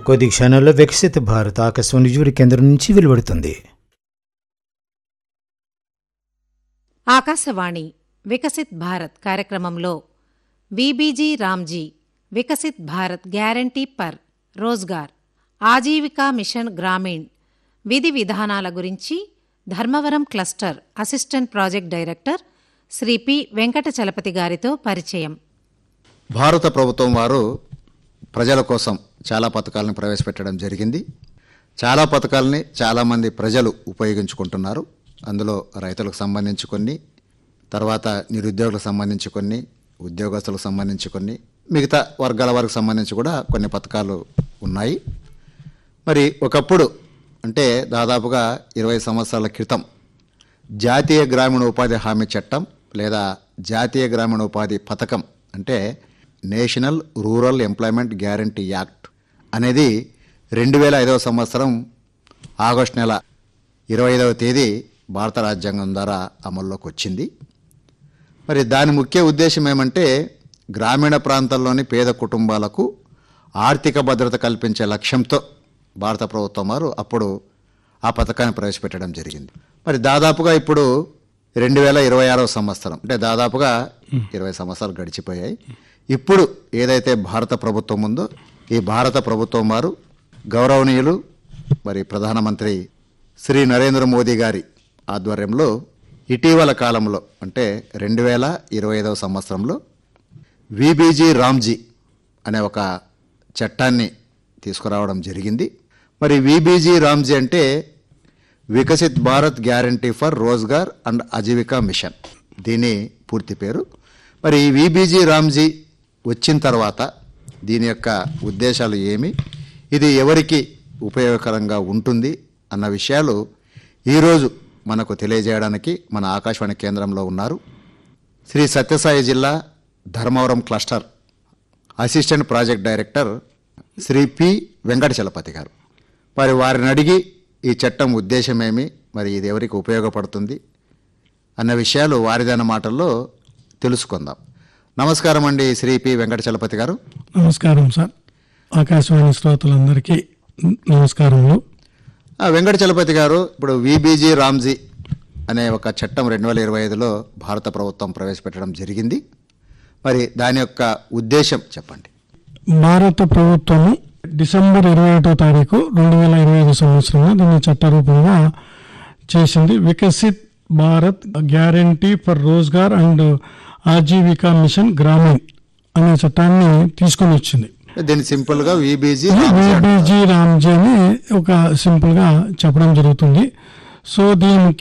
కొద్ది క్షణాల్లో వికసిత భారత్ ఆకాశవాణి జూరి కేంద్రం నుంచి వెలువడుతుంది ఆకాశవాణి వికసిత్ భారత్ కార్యక్రమంలో V B G RAM G Viksit Bharat guarantee for Rozgar Ajeevika mission Gramin విధి విధానాల గురించి Dharmavaram cluster assistant project director Shri P Venkata Chalapathi గారితో పరిచయం భారత ప్రభుత్వం వారు ప్రజల కోసం చాలా పథకాలను ప్రవేశపెట్టడం జరిగింది చాలా పథకాలని చాలామంది ప్రజలు ఉపయోగించుకుంటున్నారు అందులో రైతులకు సంబంధించి కొన్ని తర్వాత నిరుద్యోగులకు సంబంధించి కొన్ని ఉద్యోగస్తులకు సంబంధించి కొన్ని మిగతా వర్గాల వారికి సంబంధించి కూడా కొన్ని పథకాలు ఉన్నాయి మరి ఒకప్పుడు అంటే దాదాపుగా ఇరవై సంవత్సరాల క్రితం జాతీయ గ్రామీణ ఉపాధి హామీ చట్టం లేదా జాతీయ గ్రామీణ ఉపాధి పథకం అంటే national rural employment guarantee act అనేది రెండు వేల ఐదవ సంవత్సరం ఆగస్టు నెల ఇరవై ఐదవ తేదీ భారత రాజ్యాంగం ద్వారా అమల్లోకి వచ్చింది మరి దాని ముఖ్య ఉద్దేశం ఏమంటే గ్రామీణ ప్రాంతాల్లోని పేద కుటుంబాలకు ఆర్థిక భద్రత కల్పించే లక్ష్యంతో భారత ప్రభుత్వం వారు అప్పుడు ఆ పథకాన్ని ప్రవేశపెట్టడం జరిగింది మరి దాదాపుగా ఇప్పుడు రెండు వేల ఇరవై ఆరవ సంవత్సరం అంటే దాదాపుగా ఇరవై సంవత్సరాలు గడిచిపోయాయి ఇప్పుడు ఏదైతే భారత ప్రభుత్వం ఉందో ఈ భారత ప్రభుత్వం వారు గౌరవనీయులు మరి ప్రధానమంత్రి శ్రీ నరేంద్ర మోదీ గారి ఆధ్వర్యంలో ఇటీవల కాలంలో అంటే రెండు వేల ఇరవై ఐదవ సంవత్సరంలో విబీజీ రామ్జీ అనే ఒక చట్టాన్ని తీసుకురావడం జరిగింది మరి విబీజీ రామ్జీ అంటే Viksit Bharat guarantee for Rozgar and Ajeevika mission దీని పూర్తి పేరు మరి ఈ విబీజీ రామ్జీ వచ్చిన తర్వాత దీని యొక్క ఉద్దేశాలు ఏమి ఇది ఎవరికి ఉపయోగకరంగా ఉంటుంది అన్న విషయాలు ఈరోజు మనకు తెలియజేయడానికి మన ఆకాశవాణి కేంద్రంలో ఉన్నారు శ్రీ సత్యసాయి జిల్లా Dharmavaram cluster assistant project director Shri P Venkata Chalapathi garu మరి వారిని అడిగి ఈ చట్టం ఉద్దేశమేమి మరి ఇది ఎవరికి ఉపయోగపడుతుంది అన్న విషయాలు వారిదైన మాటల్లో తెలుసుకుందాం నమస్కారం అండి శ్రీ పి వెంకట చలపతి గారు నమస్కారం సార్ ఆకాశవాణి శ్రోతలందరికీ న- నమస్కారములు ఆ, వెంకట చలపతి గారు ఇప్పుడు విబీజీ రామ్జీ అనే ఒక చట్టం రెండు వేల ఇరవై ఐదులో భారత ప్రభుత్వం ప్రవేశపెట్టడం జరిగింది మరి దాని యొక్క ఉద్దేశం చెప్పండి భారత ప్రభుత్వము డిసెంబర్ ఇరవై ఒకటో తారీఖు రెండు వేల ఇరవై ఐదు సంవత్సరంలో దీన్ని చట్టరూపంగా చేసింది Viksit Bharat guarantee for Rozgar and Ajeevika mission Gramin అనే చట్టాన్ని తీసుకొని వచ్చింది దీన్ని సింపుల్గా విబీజీ రామ్జీ అంటారు. విబిజీ రామ్జీ అని ఒక సింపుల్ గా చెప్పడం జరుగుతుంది సో దీని